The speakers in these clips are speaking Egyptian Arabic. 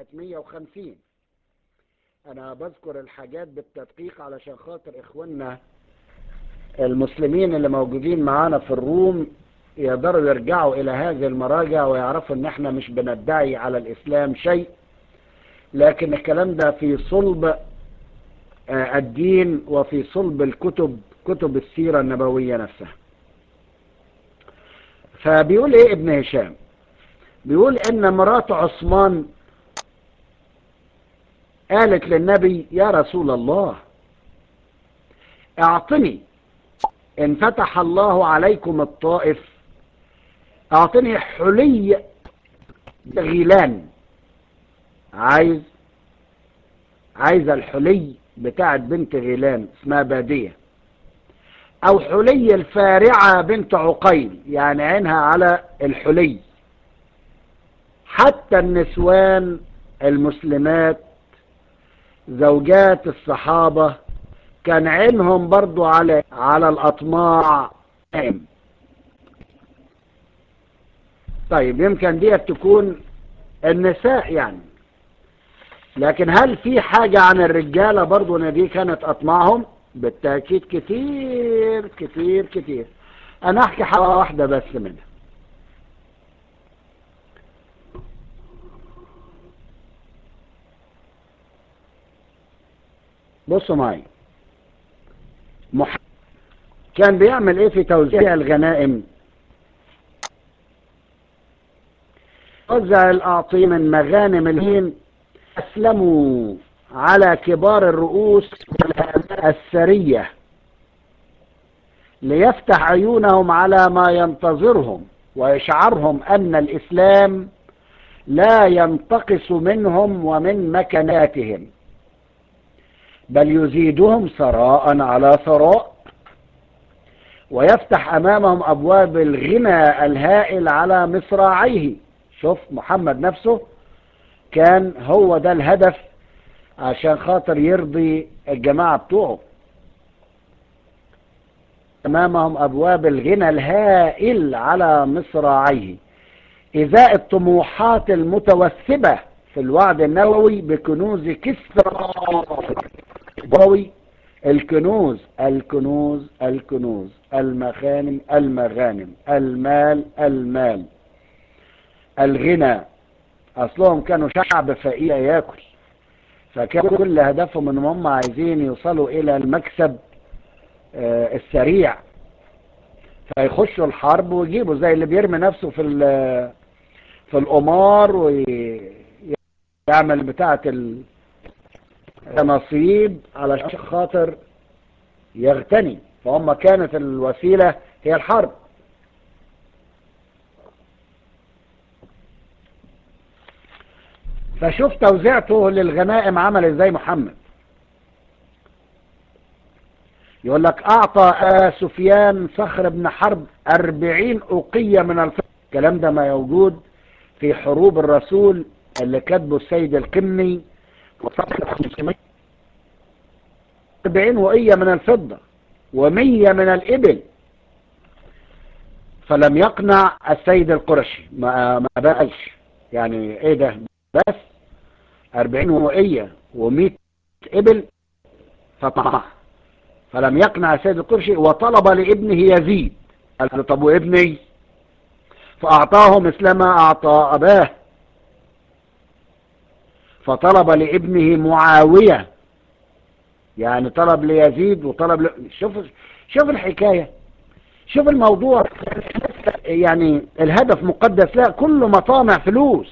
150 انا بذكر الحاجات بالتدقيق علشان خاطر اخواننا المسلمين اللي موجودين معانا في الروم يقدروا يرجعوا الى هذه المراجع ويعرفوا ان احنا مش بندعي على الاسلام شيء لكن الكلام ده في صلب الدين وفي صلب الكتب كتب السيرة النبوية نفسها فبيقول ايه ابن هشام بيقول ان مرات عثمان قالت للنبي يا رسول الله اعطني ان فتح الله عليكم الطائف اعطني حلي غيلان عايز عايز الحلي بتاعت بنت غيلان اسمها بادية او حلي الفارعة بنت عقيل يعني عينها على الحلي حتى النسوان المسلمات زوجات الصحابة كان عينهم برضو على على الأطماع طيب يمكن دي تكون النساء يعني لكن هل في حاجة عن الرجالة برضو ان دي كانت أطماعهم بالتأكيد كتير كتير كتير أنا أحكي حاجة واحدة بس منها بصوا معي محمد كان بيعمل ايه في توزيع الغنائم وزع الاعطي من مغانم الهين اسلموا على كبار الرؤوس السرية ليفتح عيونهم على ما ينتظرهم ويشعرهم ان الاسلام لا ينتقص منهم ومن مكاناتهم بل يزيدهم ثراء على ثراء ويفتح امامهم ابواب الغنى الهائل على مصراعيه شوف محمد نفسه كان هو ده الهدف عشان خاطر يرضي الجماعة بتوعه امامهم ابواب الغنى الهائل على مصراعيه ازاء الطموحات المتوثبة في الوعد النووي بكنوز كسرى النووي الكنوز الكنوز الكنوز المخانم المغانم المال المال الغنى اصلهم كانوا شعب فقير ياكل فكان كل هدفهم ان هم عايزين يوصلوا الى المكسب آه السريع فيخشوا الحرب ويجيبوا زي اللي بيرمي نفسه في في القمار ويعمل بتاعه النصيب على خاطر يغتني فهم كانت الوسيلة هي الحرب فشوف توزيعته للغنائم عمل ازاي محمد يقول لك اعطى آه سفيان صخر بن حرب اربعين اوقية من الفضة الكلام ده ما يوجود في حروب الرسول اللي كاتبه السيد القمي وصفحة 500 40 وقية من الفضة ومية من الإبل فلم يقنع السيد القرشي ما, ما بقاش يعني ايه ده بس 40 وقية و100 إبل فطمع فلم يقنع السيد القرشي وطلب لابنه يزيد قال له طب وابني فأعطاه مثلما أعطى أباه فطلب لابنه معاوية يعني طلب ليزيد وطلب ل... شوف شوف الحكاية شوف الموضوع يعني الهدف مقدس لا كله مطامع فلوس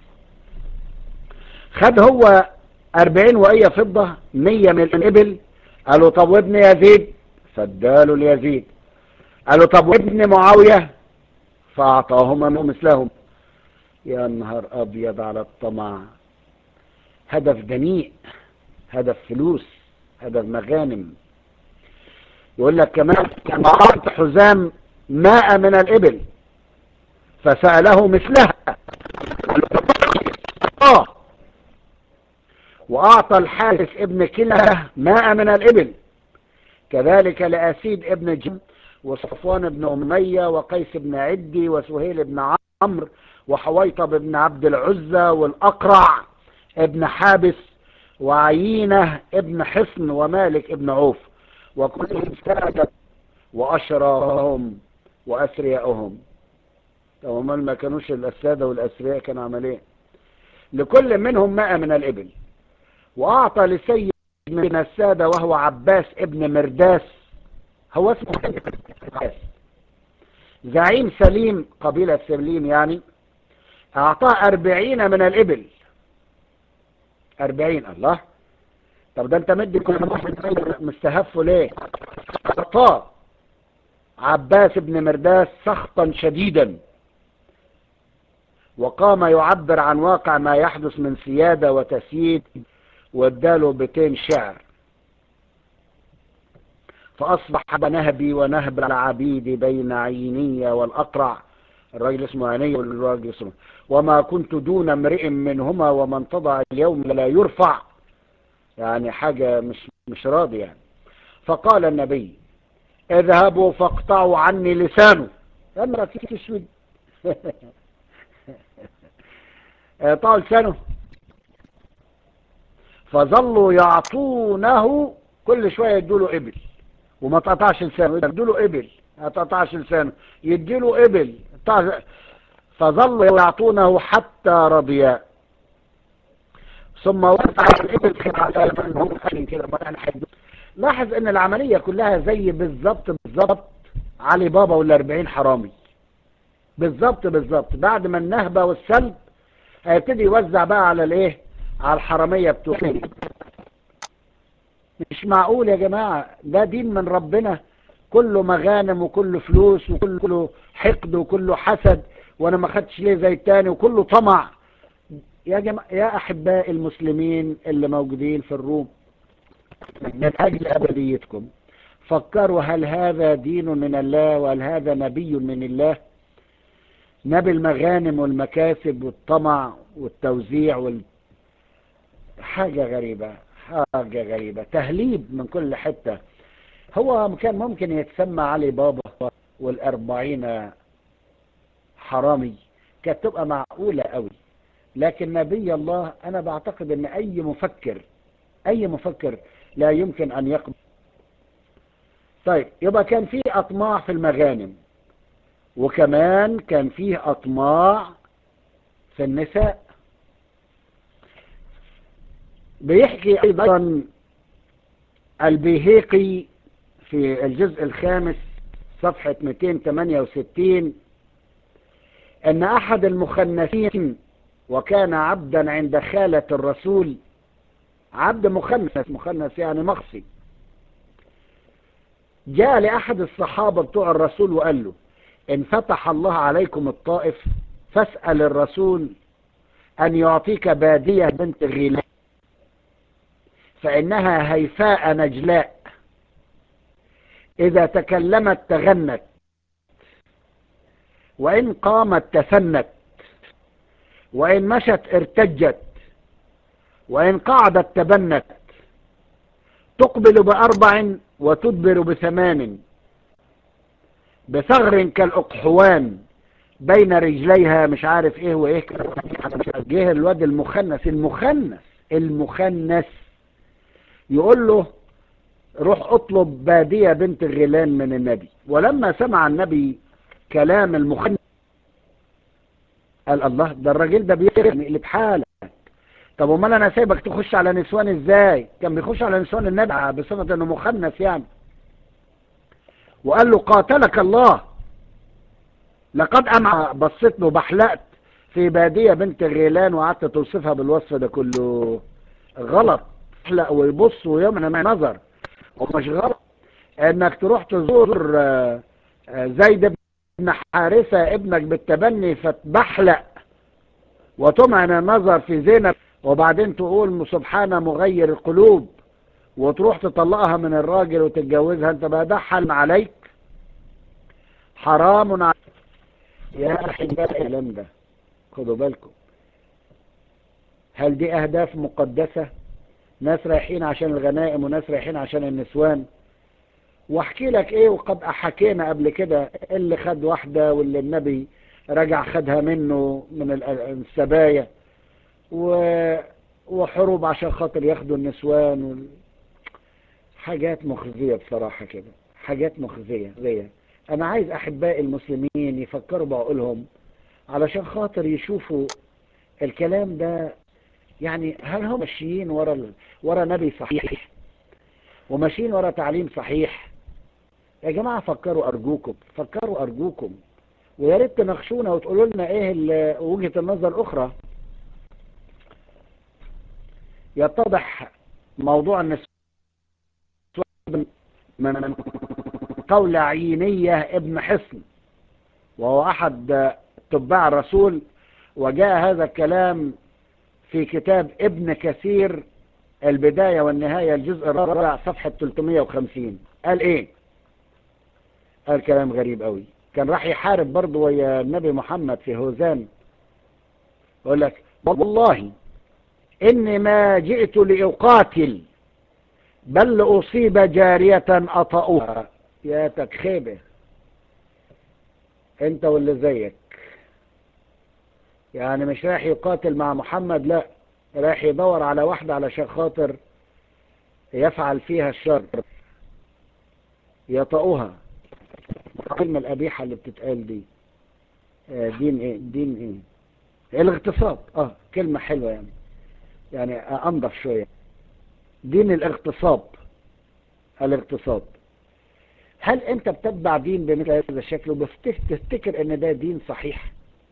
خد هو أربعين وقية فضة مية من الإبل قالوا طب وابن يزيد فاداله ليزيد قالوا طب وابن معاوية فأعطاهما مثلهم يا نهار أبيض على الطمع هدف دنيء هدف فلوس هدف مغانم يقول لك كمان كان أعطى حزام ماء من الإبل فسأله مثلها آه وأعطى الحارث ابن كلة ماء من الإبل كذلك لأسيد ابن جم وصفوان بن أمية وقيس بن عدي وسهيل بن عمرو وحويطب بن عبد العزة والأقرع ابن حابس وعيينة ابن حصن ومالك ابن عوف وكلهم سادة وأشرارهم وأثرياءهم هم ما كانوش الأسادة والأثرياء كانوا عملين لكل منهم ماء من الإبل وأعطى لسيد من السادة وهو عباس ابن مرداس هو اسمه عباس زعيم سليم قبيلة سليم يعني أعطاه أربعين من الإبل أربعين الله طب ده أنت مدي كل واحد مستهفه ليه أعطاه عباس بن مرداس سخطا شديدا وقام يعبر عن واقع ما يحدث من سيادة وتسييد واداله بيتين شعر فأصبح نهبي ونهب العبيد بين عيني والأقرع الراجل اسمه عيني والراجل اسمه وما كنت دون امرئ منهما ومن تضع اليوم لا يرفع يعني حاجة مش, مش راضي يعني فقال النبي اذهبوا فاقطعوا عني لسانه أما في تسود اقطعوا لسانه فظلوا يعطونه كل شوية يدوله إبل وما تقطعش لسانه يدوله إبل ما تقطعش لسانه يديله إبل فظلوا يعطونه حتى رضيا ثم وقع الإبل لاحظ ان العملية كلها زي بالظبط بالظبط علي بابا والاربعين حرامي بالظبط بالظبط بعد ما النهبة والسلب هيبتدي يوزع بقى على الايه على الحرامية بتوعه مش معقول يا جماعة ده دين من ربنا كله مغانم وكله فلوس وكله كله حقد وكله حسد وانا ما خدتش ليه زي التاني وكله طمع يا جماعة يا احباء المسلمين اللي موجودين في الروم من اجل ابديتكم فكروا هل هذا دين من الله وهل هذا نبي من الله نبي المغانم والمكاسب والطمع والتوزيع وال... حاجة غريبة حاجة غريبة تهليب من كل حتة هو كان ممكن يتسمى علي بابا والأربعين حرامي كانت تبقى معقولة قوي لكن نبي الله أنا بعتقد أن أي مفكر أي مفكر لا يمكن أن يقبل طيب يبقى كان في أطماع في المغانم وكمان كان فيه أطماع في النساء بيحكي أيضا البيهيقي في الجزء الخامس صفحة 268 أن أحد المخنثين وكان عبدا عند خالة الرسول عبد مخنث مخنث يعني مخصي جاء لأحد الصحابة بتوع الرسول وقال له إن فتح الله عليكم الطائف فاسأل الرسول أن يعطيك بادية بنت غيلان فإنها هيفاء نجلاء إذا تكلمت تغنت وإن قامت تفنت وإن مشت ارتجت وإن قعدت تبنت تقبل بأربع وتدبر بثمان بثغر كالأقحوان بين رجليها مش عارف ايه وايه جه الواد المخنث المخنث المخنث يقول له روح اطلب بادية بنت غيلان من النبي ولما سمع النبي كلام المخنث قال الله ده الراجل ده بيقلب حالك طب امال انا سايبك تخش على نسوان ازاي كان بيخش على نسوان النبي بصفة انه مخنث يعني وقال له قاتلك الله لقد أمع بصيت له بحلقت في بادية بنت غيلان وقعدت توصفها بالوصف ده كله غلط يحلق ويبص ويمنع نظر ومش غلط انك تروح تزور زيد بن حارثة ابنك بالتبني فتبحلق وتمعن النظر في زينب وبعدين تقول سبحان مغير القلوب وتروح تطلقها من الراجل وتتجوزها انت بقى ده حلم عليك حرام عليك يا احباء الكلام ده خدوا بالكم هل دي اهداف مقدسة ناس رايحين عشان الغنائم وناس رايحين عشان النسوان واحكي لك ايه وقد حكينا قبل كده اللي خد واحدة واللي النبي رجع خدها منه من السبايا و وحروب عشان خاطر ياخدوا النسوان وال... حاجات مخزية بصراحة كده حاجات مخزية زي انا عايز احبائي المسلمين يفكروا بعقولهم علشان خاطر يشوفوا الكلام ده يعني هل هم ماشيين ورا ال... ورا نبي صحيح وماشيين ورا تعليم صحيح يا جماعة فكروا ارجوكم فكروا ارجوكم ويا ريت تناقشونا وتقولوا لنا ايه ال- وجهة النظر الاخرى يتضح موضوع النسوان من قول عينية ابن حصن وهو احد تباع الرسول وجاء هذا الكلام في كتاب ابن كثير البداية والنهاية الجزء الرابع صفحة 350 قال ايه قال كلام غريب قوي كان راح يحارب برضه ويا النبي محمد في هوزان يقول لك والله إني ما جئت لأقاتل بل لأصيب جارية أطأها يا تكخيبة انت واللي زيك يعني مش رايح يقاتل مع محمد لا رايح يدور على واحدة علشان خاطر يفعل فيها الشر يطأها الكلمة القبيحة اللي بتتقال دي آه، دين ايه دين ايه الاغتصاب اه كلمة حلوة يعني يعني انضف شوية دين الاغتصاب الاغتصاب هل انت بتتبع دين بمثل هذا الشكل وبتفتكر ان ده دين صحيح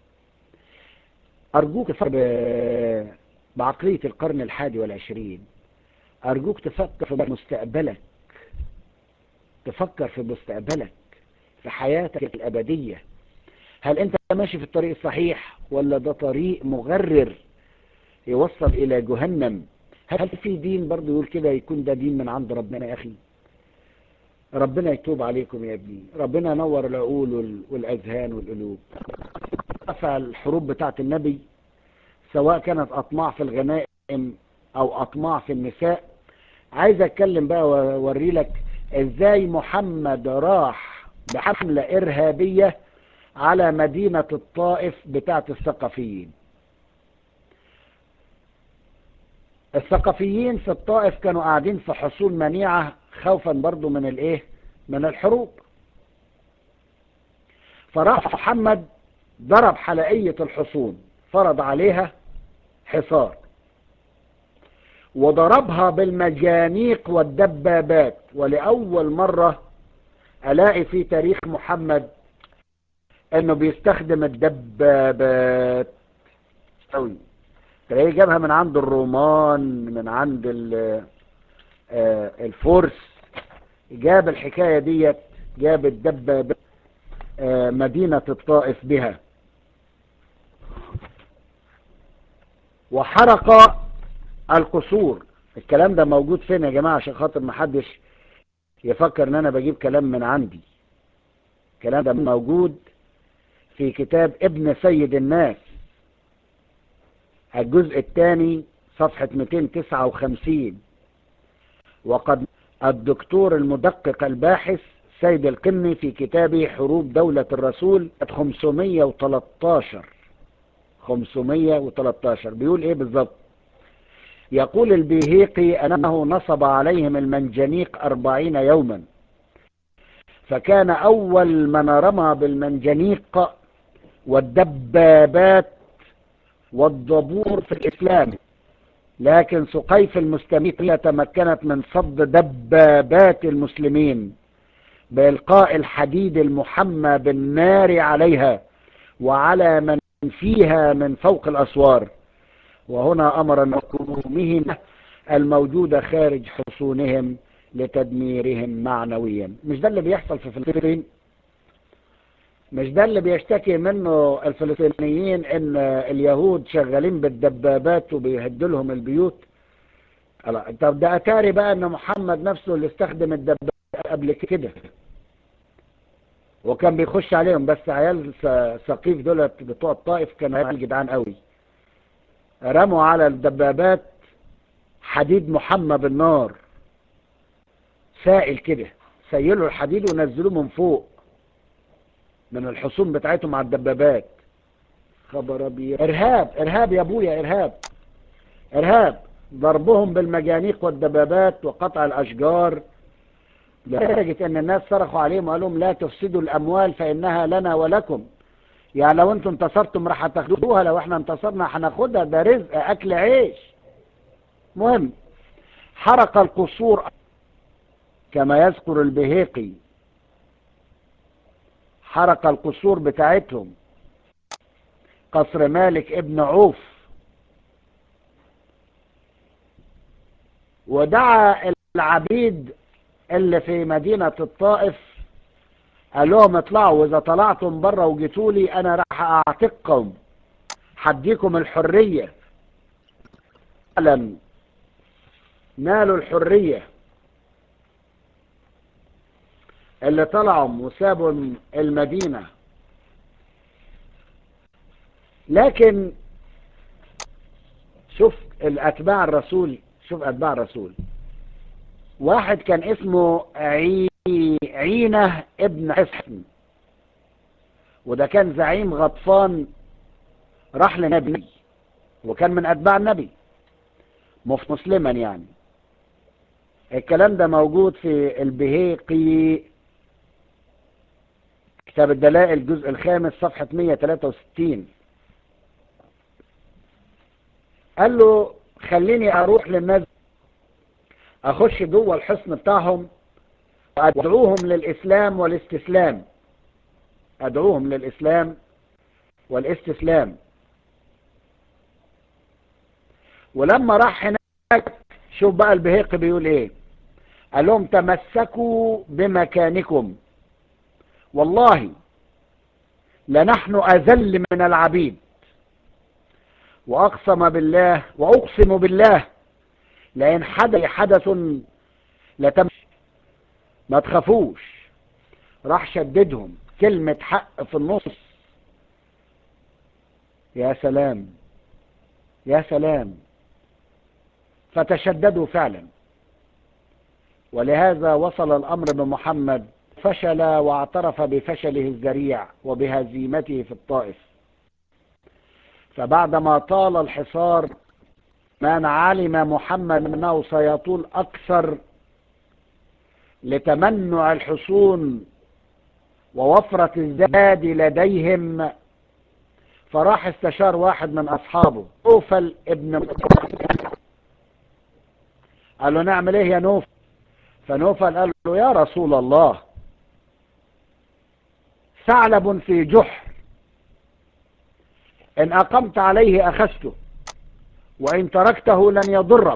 ارجوك تفكر ب- بعقلية القرن الحادي والعشرين ارجوك تفكر في مستقبلك تفكر في مستقبلك في حياتك الابدية هل انت ماشي في الطريق الصحيح ولا ده طريق مغرر يوصل الى جهنم هل في دين برضه يقول كده يكون ده دين من عند ربنا يا اخي ربنا يتوب عليكم يا ابني ربنا ينور العقول وال- والاذهان والقلوب رفع الحروب بتاعت النبي سواء كانت اطماع في الغنائم او اطماع في النساء عايز اتكلم بقى واوري لك ازاي محمد راح بحملة ارهابية على مدينة الطائف بتاعت الثقفيين الثقفيين في الطائف كانوا قاعدين في حصول منيعة خوفا برضو من الايه من الحروب فراح محمد ضرب حلقية الحصون فرض عليها حصار وضربها بالمجانيق والدبابات ولأول مرة ألاقي في تاريخ محمد أنه بيستخدم الدبابات أوي تلاقيه جابها من عند الرومان من عند ال- آه، الفرس جاب الحكاية ديت جاب الدبابات آه، مدينة الطائف بها وحرق القصور الكلام ده موجود فين يا جماعة عشان خاطر محدش يفكر ان انا بجيب كلام من عندي الكلام ده موجود في كتاب ابن سيد الناس الجزء الثاني صفحة 259 وقد الدكتور المدقق الباحث سيد القني في كتابه حروب دولة الرسول 513 513 بيقول ايه بالظبط يقول البيهيقي أنه نصب عليهم المنجنيق أربعين يوما فكان أول من رمى بالمنجنيق والدبابات والضبور في الإسلام لكن سقيف المستميتية تمكنت من صد دبابات المسلمين بإلقاء الحديد المحمى بالنار عليها وعلى من فيها من فوق الأسوار وهنا أمر نقومهم الموجودة خارج حصونهم لتدميرهم معنويا مش ده اللي بيحصل في فلسطين مش ده اللي بيشتكي منه الفلسطينيين ان اليهود شغالين بالدبابات وبيهدوا لهم البيوت لا طب ده اتاري بقى ان محمد نفسه اللي استخدم الدبابات قبل كده وكان بيخش عليهم بس عيال س- سقيف دول بتوع الطائف كانوا عيال جدعان قوي رموا على الدبابات حديد محمى بالنار سائل كده سيلوا الحديد ونزلوه من فوق من الحصون بتاعتهم على الدبابات خبر ابيض ارهاب ارهاب يا ابويا ارهاب إرهاب ضربهم بالمجانيق والدبابات وقطع الأشجار لدرجة أن الناس صرخوا عليهم وقالوا لهم لا تفسدوا الأموال فإنها لنا ولكم يعني لو انتم انتصرتم راح تاخدوها لو احنا انتصرنا هناخدها ده رزق أكل عيش مهم حرق القصور كما يذكر البهيقي حرق القصور بتاعتهم قصر مالك ابن عوف ودعا العبيد اللي في مدينة الطائف قال لهم اطلعوا واذا طلعتم بره وجيتوا لي انا راح اعتقكم حديكم الحرية فعلا نالوا الحرية اللي طلعوا وسابوا المدينة لكن شوف الاتباع الرسول شوف اتباع الرسول واحد كان اسمه عي... عينة ابن حسن وده كان زعيم غطفان راح لنبي وكان من اتباع النبي مش مسلما يعني الكلام ده موجود في البهيقي كتاب الدلائل الجزء الخامس صفحة 163 قال له خليني اروح للناس اخش جوه الحصن بتاعهم وادعوهم للاسلام والاستسلام ادعوهم للاسلام والاستسلام ولما راح هناك شوف بقى البهيقي بيقول ايه قال لهم تمسكوا بمكانكم والله لنحن اذل من العبيد واقسم بالله واقسم بالله لان حدث حدث لتمشي ما تخافوش راح شددهم كلمة حق في النص يا سلام يا سلام فتشددوا فعلا ولهذا وصل الأمر بمحمد فشل واعترف بفشله الذريع وبهزيمته في الطائف فبعدما طال الحصار من علم محمد أنه سيطول أكثر لتمنع الحصون ووفرة الزاد لديهم فراح استشار واحد من أصحابه نوفل ابن قال له نعمل ايه يا نوفل فنوفل قال له يا رسول الله ثعلب في جحر إن أقمت عليه أخذته وإن تركته لن يضرك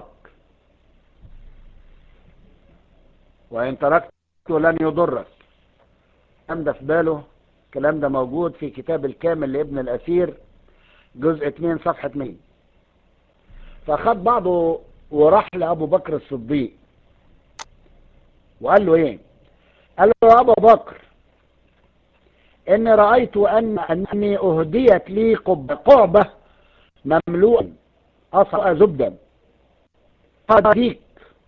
وإن تركته لن يضرك الكلام ده في باله الكلام ده موجود في كتاب الكامل لابن الأسير جزء 2 صفحة 2 فأخذ بعضه وراح لأبو بكر الصديق وقال له ايه قال له يا أبو بكر إني رأيت أن أني أهديت لي قعبة مملوءا أصع زبدا قديك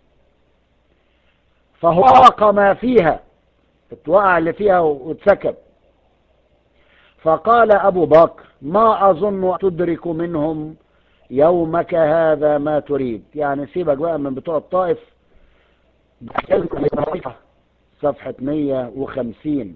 فهو وقع ما فيها اتوقع اللي فيها واتسكب فقال أبو بكر ما أظن تدرك منهم يومك هذا ما تريد يعني سيبك بقى من بتوع الطائف صفحة 150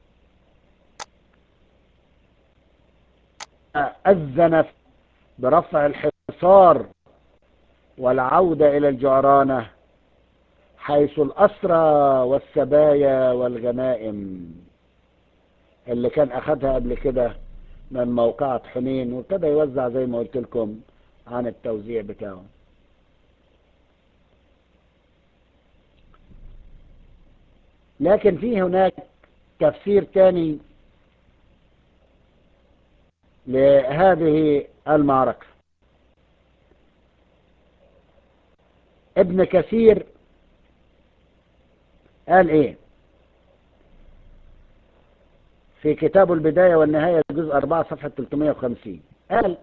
أذن برفع الحصار والعودة إلى الجعرانة حيث الأسرى والسبايا والغنائم اللي كان أخذها قبل كده من موقعة حنين وابتدى يوزع زي ما قلت لكم عن التوزيع بتاعه لكن في هناك تفسير تاني لهذه المعركة ابن كثير قال ايه في كتاب البداية والنهاية جزء 4 صفحة 350 قال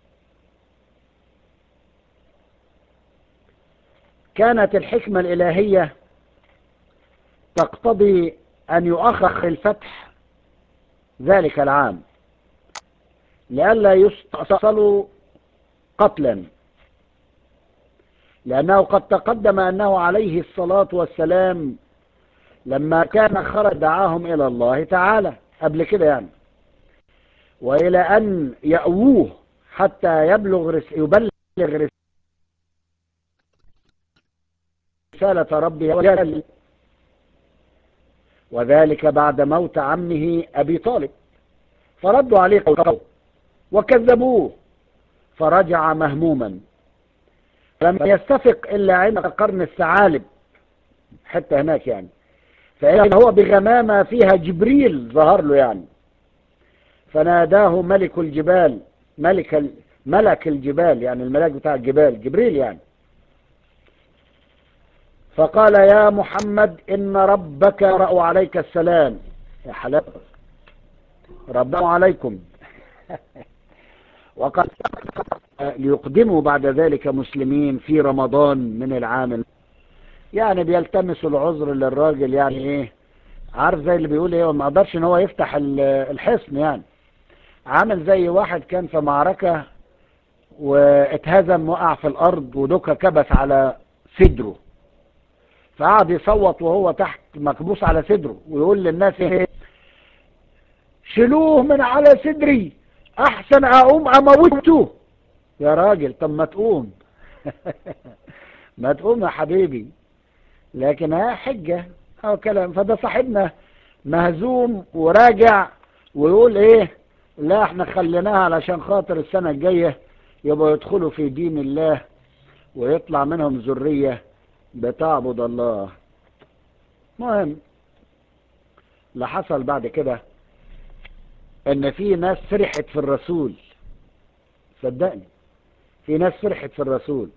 كانت الحكمة الإلهية تقتضي أن يؤخر الفتح ذلك العام لئلا يستأصلوا قتلا لأنه قد تقدم أنه عليه الصلاة والسلام لما كان خرج دعاهم إلى الله تعالى قبل كده يعني وإلى أن يأووه حتى يبلغ رس... يبلغ رسالة ربه وجل وذلك بعد موت عمه أبي طالب فردوا عليه قوله وكذبوه فرجع مهموما لم يستفق إلا عند قرن الثعالب حتى هناك يعني فإذا هو بغمامة فيها جبريل ظهر له يعني فناداه ملك الجبال ملك ال... ملك الجبال يعني الملاك بتاع الجبال جبريل يعني فقال يا محمد إن ربك رأوا عليك السلام يا حلال ربنا عليكم وقد ليقدموا بعد ذلك مسلمين في رمضان من العام يعني بيلتمسوا العذر للراجل يعني ايه عارف زي اللي بيقول ايه ما قدرش ان هو يفتح الحصن يعني عامل زي واحد كان في معركة واتهزم وقع في الارض ودكة كبس على صدره فقعد يصوت وهو تحت مكبوس على صدره ويقول للناس ايه شيلوه من على صدري احسن اقوم اموته يا راجل طب ما تقوم ما تقوم يا حبيبي لكن ها حجة او كلام فده صاحبنا مهزوم وراجع ويقول ايه لا احنا خليناها علشان خاطر السنة الجاية يبقوا يدخلوا في دين الله ويطلع منهم ذرية بتعبد الله مهم اللي حصل بعد كده ان في ناس فرحت في الرسول صدقني في ناس فرحت في الرسول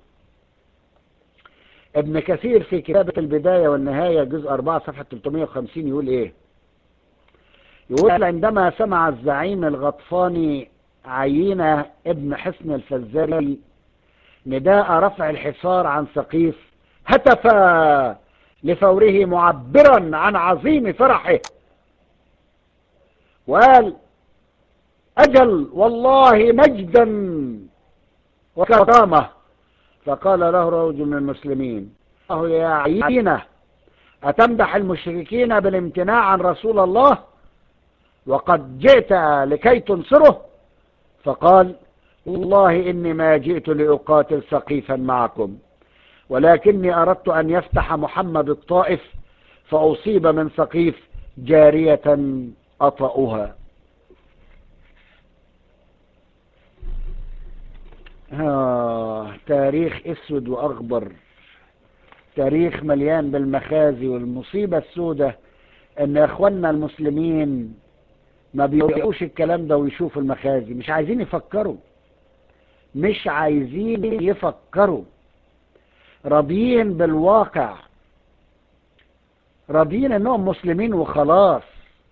ابن كثير في كتابة البداية والنهاية جزء 4 صفحة 350 يقول ايه يقول عندما سمع الزعيم الغطفاني عينة ابن حسن الفزاري نداء رفع الحصار عن سقيف هتف لفوره معبرا عن عظيم فرحه وقال أجل والله مجدا وكرامة فقال له رجل من المسلمين أهو يا عينة أتمدح المشركين بالامتناع عن رسول الله وقد جئت لكي تنصره فقال والله إني ما جئت لأقاتل سقيفا معكم ولكني أردت أن يفتح محمد الطائف فأصيب من سقيف جارية أطأها آه تاريخ اسود واخضر تاريخ مليان بالمخازي والمصيبة السودة ان اخواننا المسلمين ما بيوقعوش الكلام ده ويشوفوا المخازي مش عايزين يفكروا مش عايزين يفكروا راضيين بالواقع راضيين انهم مسلمين وخلاص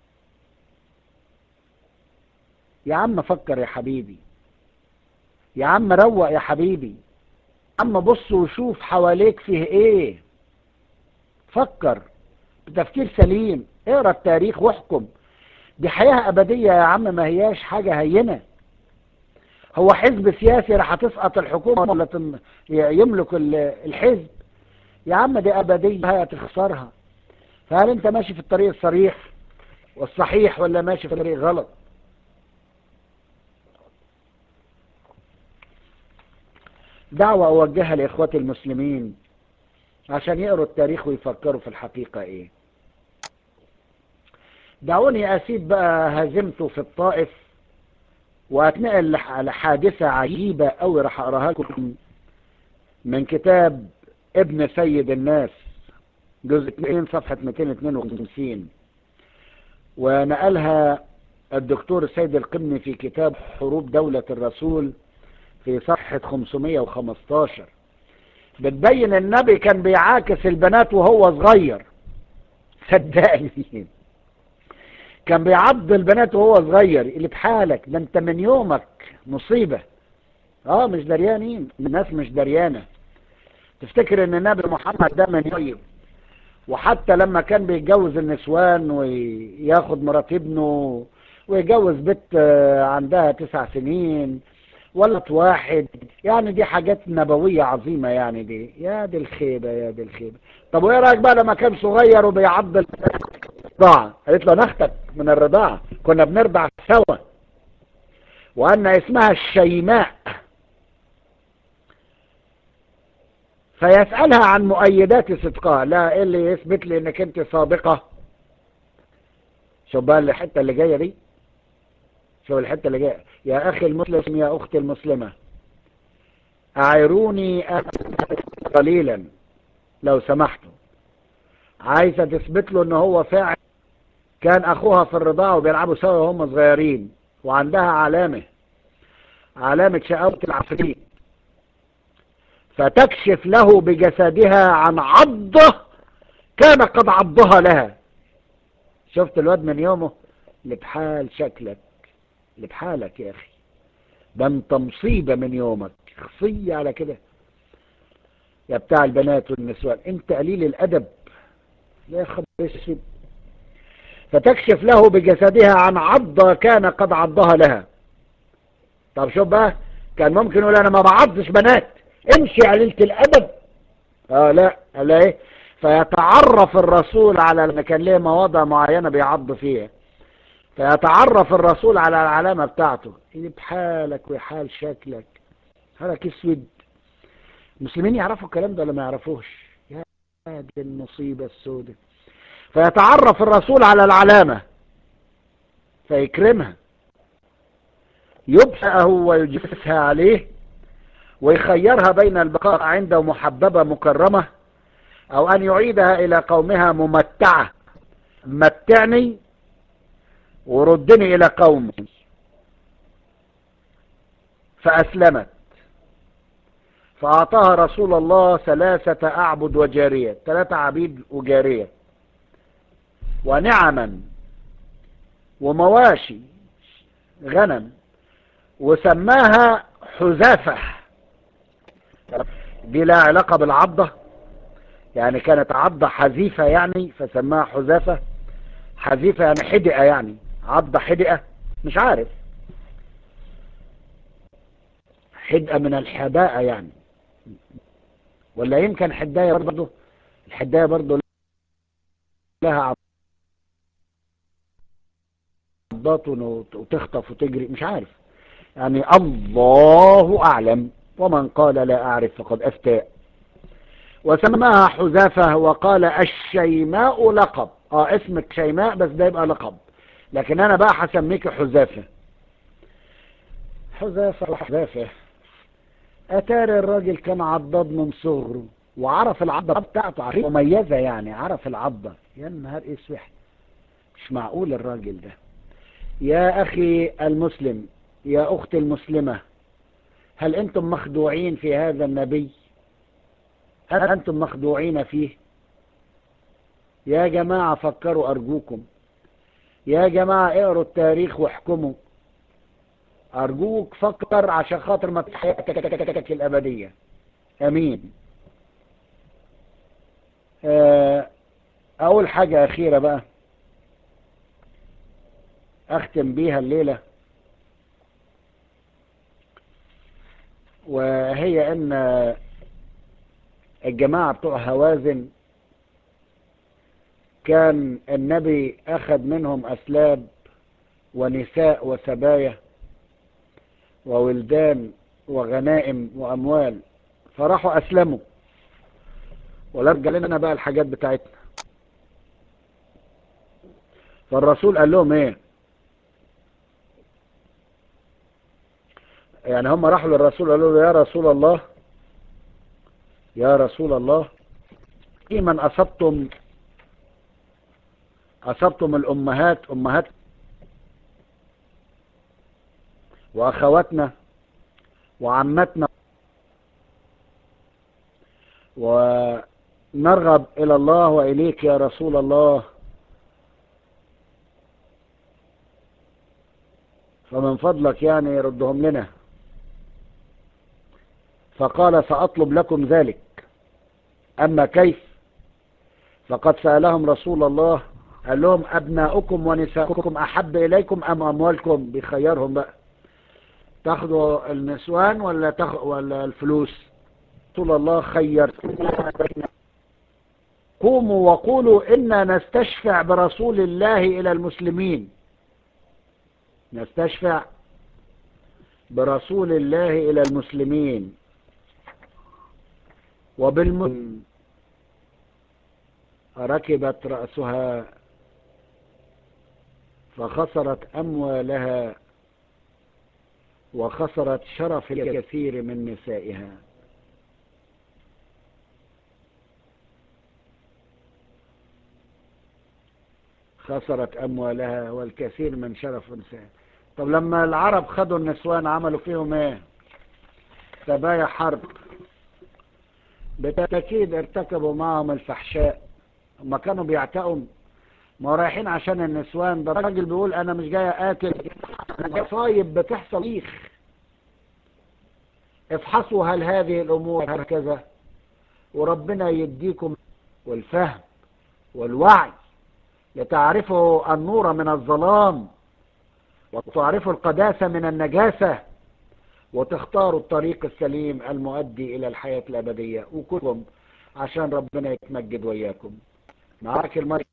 يا عم فكر يا حبيبي يا عم روق يا حبيبي يا عم بص وشوف حواليك فيه ايه فكر بتفكير سليم اقرا التاريخ واحكم دي حياة ابدية يا عم ما هياش حاجة هينة هو حزب سياسي راح تسقط الحكومة ولا تم يملك الحزب يا عم دي ابدية هي تخسرها فهل انت ماشي في الطريق الصريح والصحيح ولا ماشي في الطريق غلط دعوة أوجهها لإخواتي المسلمين عشان يقروا التاريخ ويفكروا في الحقيقة إيه دعوني أسيب بقى هزمته في الطائف وأتنقل لحادثة عجيبة أوي راح أقراها لكم من كتاب ابن سيد الناس جزء 2 صفحة 252 ونقلها الدكتور السيد القمني في كتاب حروب دولة الرسول في صفحة 515 بتبين النبي كان بيعاكس البنات وهو صغير صدقني كان بيعض البنات وهو صغير اللي بحالك ده انت من يومك مصيبة اه مش دريانين الناس مش دريانة تفتكر ان النبي محمد ده من يوم وحتى لما كان بيتجوز النسوان وياخد مرات ابنه ويجوز بنت عندها تسع سنين ولد واحد يعني دي حاجات نبوية عظيمة يعني دي يا دي الخيبة يا دي الخيبة طب وايه رأيك بقى لما كان صغير وبيعض الرضاعة قالت له نختك من الرضاعة كنا بنرضع سوا وأن اسمها الشيماء فيسألها عن مؤيدات صدقها لا ايه اللي يثبت لي انك انت صادقة شوف بقى الحتة اللي جاية دي شوف الحتة اللي جاية يا اخي المسلم يا اختي المسلمة اعيروني قليلا لو سمحتوا عايزة تثبت له ان هو فعلا كان اخوها في الرضاعة وبيلعبوا سوا وهم صغيرين وعندها علامة علامة شقاوة العفريت فتكشف له بجسدها عن عضة كان قد عضها لها شفت الواد من يومه لبحال شكلك لبحالك يا اخي ده انت مصيبة من يومك خصية على كده يا بتاع البنات والنسوان انت قليل الادب يا خبر اسود فتكشف له بجسدها عن عضة كان قد عضها لها طب شوف بقى كان ممكن يقول انا ما بعضش بنات امشي عليلة الادب اه لا لا ايه فيتعرف الرسول على ان كان ليه مواضع معينة بيعض فيها فيتعرف الرسول على العلامة بتاعته ايه بحالك وحال شكلك حالك اسود المسلمين يعرفوا الكلام ده ولا ما يعرفوش يا دي المصيبة السوداء فيتعرف الرسول على العلامة فيكرمها يبسأه ويجلسها عليه ويخيرها بين البقاء عنده محببة مكرمة او ان يعيدها الى قومها ممتعة متعني وردني الى قومي فاسلمت فاعطاها رسول الله ثلاثة اعبد وجارية ثلاثة عبيد وجارية ونعما ومواشي غنم وسماها حذافة دي لا علاقة بالعضة يعني كانت عضة حذيفة يعني فسماها حذافة حذيفة يعني حدقة يعني عضة حدقة مش عارف حدقة من الحداءة يعني ولا يمكن حداية برضه الحداية برضه لها عضات وتخطف وتجري مش عارف يعني الله أعلم ومن قال لا أعرف فقد أفتاء وسماها حذافة وقال الشيماء لقب اه اسمك شيماء بس ده يبقى لقب لكن انا بقى هسميك حذافة حذافة وحذافة اتاري الراجل كان عضاد من صغره وعرف العضة بتاعته عرف مميزة يعني عرف العضة يا نهار اسوح مش معقول الراجل ده يا اخي المسلم يا اختي المسلمة هل انتم مخدوعين في هذا النبي هل أنتم مخدوعين فيه يا جماعة فكروا أرجوكم يا جماعة اقروا التاريخ واحكموا أرجوك فكر عشان خاطر ما حياتك الأبدية أمين أول حاجة أخيرة بقى أختم بيها الليلة وهي أن الجماعة بتوع هوازن كان النبي أخذ منهم أسلاب ونساء وسبايا وولدان وغنائم وأموال فراحوا أسلموا ولرجع لنا بقى الحاجات بتاعتنا فالرسول قال لهم ايه يعني هم راحوا للرسول قالوا له يا رسول الله يا رسول الله في من أصبتم أصبتم الأمهات أمهات وأخواتنا وعمتنا ونرغب إلى الله وإليك يا رسول الله فمن فضلك يعني ردهم لنا فقال سأطلب لكم ذلك أما كيف فقد سألهم رسول الله قال لهم أبناؤكم ونساؤكم أحب إليكم أم أموالكم بخيرهم بقى تاخدوا النسوان ولا تاخ... ولا الفلوس رسول الله خير قوموا وقولوا إنا نستشفع برسول الله إلى المسلمين نستشفع برسول الله إلى المسلمين وبالمسلم ركبت رأسها فخسرت أموالها وخسرت شرف الكثير من نسائها خسرت أموالها والكثير من شرف نسائها طب لما العرب خدوا النسوان عملوا فيهم ايه سبايا حرب بالتأكيد ارتكبوا معهم الفحشاء هم كانوا بيعتقوا ما رايحين عشان النسوان ده الراجل بيقول انا مش جاي اقاتل مصايب بتحصل ليخ افحصوا هل هذه الامور هكذا وربنا يديكم والفهم والوعي لتعرفوا النور من الظلام وتعرفوا القداسة من النجاسة وتختاروا الطريق السليم المؤدي إلى الحياة الأبدية وكلكم عشان ربنا يتمجد وياكم معاك المايك